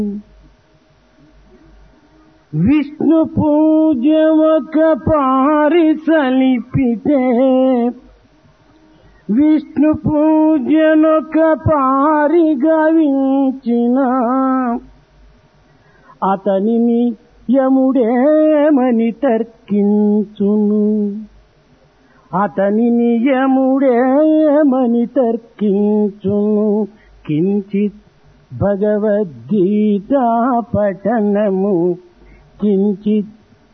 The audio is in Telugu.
విష్ణు పూజ ఒక పారి సలిపితే విష్ణు పూజనొక పారి గవించిన అతనిని యముడేమని తర్కించును అతని నియముడేమని తర్కించును కించిత్ భగవద్గీత పఠనము కించిత్